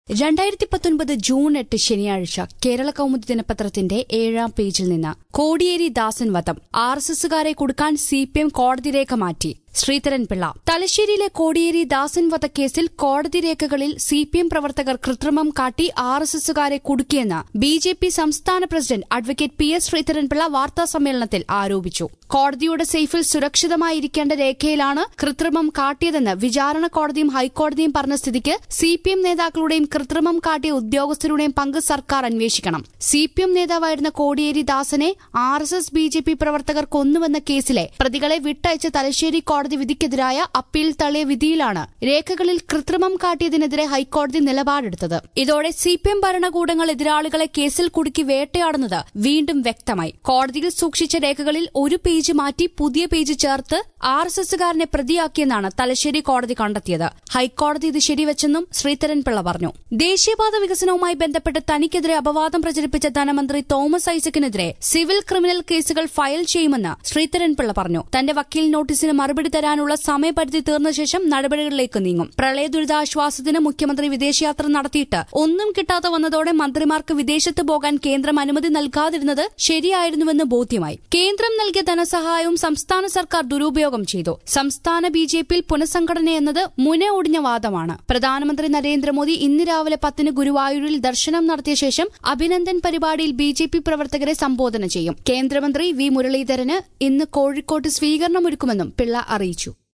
രണ്ടായിരത്തി പത്തൊൻപത് ജൂൺ എട്ട് ശനിയാഴ്ച കേരള കൗമുദി ദിനപത്രത്തിന്റെ ഏഴാം പേജിൽ നിന്ന് കോടിയേരി ദാസൻ വധം ആർ എസ് എസുകാരെ കൊടുക്കാൻ സി പി എം കോടതി രേഖ മാറ്റി ശ്രീധരൻപിള്ള തലശ്ശേരിയിലെ കോടിയേരി ദാസൻ വധക്കേസിൽ കോടതി രേഖകളിൽ സി പി എം പ്രവർത്തകർ കൃത്രിമം കാട്ടി ആർ എസ് എസുകാരെ കുടുക്കിയെന്ന് ബി ജെ പി സംസ്ഥാന president advocate P S Sreedharan Pillai വാർത്താസമ്മേളനത്തിൽ ആരോപിച്ചു കോടതിയുടെ സേഫിൽ സുരക്ഷിതമായിരിക്കേണ്ട രേഖയിലാണ് കൃത്രിമം കാട്ടിയതെന്ന് വിചാരണ കോടതിയും ഹൈക്കോടതിയും പറഞ്ഞ സ്ഥിതിക്ക് സി പി എം നേതാക്കളുടെയും കൃത്രിമം കാട്ടിയ ഉദ്യോഗസ്ഥരുടെയും പങ്ക് സർക്കാർ അന്വേഷിക്കണം സി പി എം നേതാവായിരുന്ന കോടിയേരി ദാസനെ R S S B J P പ്രവർത്തകർ കൊന്നുവെന്ന കേസിലെ പ്രതികളെ വിട്ടയച്ച തലശ്ശേരി കോടതി വിധിക്കെതിരായ അപ്പീൽ തള്ളിയ വിധിയിലാണ് രേഖകളിൽ കൃത്രിമം കാട്ടിയതിനെതിരെ ഹൈക്കോടതി നിലപാടെടുത്തത് ഇതോടെ സി പി എം ഭരണകൂടങ്ങൾ എതിരാളികളെ കേസിൽ കുടുക്കി വേട്ടയാടുന്നത് വീണ്ടും വ്യക്തമായി കോടതിയിൽ സൂക്ഷിച്ച രേഖകളിൽ ഒരു പേജ് മാറ്റി പുതിയ പേജ് ചേർത്ത് ആർ എസ് എസുകാരനെ പ്രതിയാക്കിയെന്നാണ് തലശ്ശേരി കോടതി കണ്ടെത്തിയത് ഹൈക്കോടതി ഇത് ശരിവെച്ചെന്നും ശ്രീധരൻപിള്ള പറഞ്ഞു ദേശീയപാത വികസനവുമായി ബന്ധപ്പെട്ട് തനിക്കെതിരെ അപവാദം പ്രചരിപ്പിച്ച ധനമന്ത്രി തോമസ് ഐസക്കിനെതിരെ സിവിൽ ക്രിമിനൽ കേസുകൾ ഫയൽ ചെയ്യുമെന്ന് ശ്രീധരൻപിള്ള പറഞ്ഞു തന്റെ വക്കീൽ നോട്ടീസിന് മറുപടി തരാനുള്ള സമയപരിധി തീർന്ന ശേഷം നടപടികളിലേക്ക് നീങ്ങും പ്രളയ ദുരിതാശ്വാസത്തിന് മുഖ്യമന്ത്രി വിദേശയാത്ര നടത്തിയിട്ട് ഒന്നും കിട്ടാതെ വന്നതോടെ മന്ത്രിമാർക്ക് വിദേശത്ത് പോകാൻ കേന്ദ്രം അനുമതി നൽകാതിരുന്നത് ശരിയായിരുന്നുവെന്ന് ബോധ്യമായി കേന്ദ്രം നൽകിയ ധനസഹായവും സംസ്ഥാന സർക്കാർ ദുരുപയോഗം ചെയ്തു സംസ്ഥാന ബി ജെ പിയിൽ പുനഃസംഘടനയെന്നത് മുന ഒടിഞ്ഞ വാദമാണ് പ്രധാനമന്ത്രി നരേന്ദ്രമോദി ഇന്ന് രാവിലെ പത്തിന് ഗുരുവായൂരിൽ ദർശനം നടത്തിയ ശേഷം അഭിനന്ദൻ പരിപാടിയിൽ ബി ജെ പി പ്രവർത്തകരെ സംബോധന ചെയ്യും കേന്ദ്രമന്ത്രി വി മുരളീധരന് ഇന്ന് കോഴിക്കോട്ട് സ്വീകരണമൊരുക്കുമെന്നും പിള്ള അറിയിച്ചു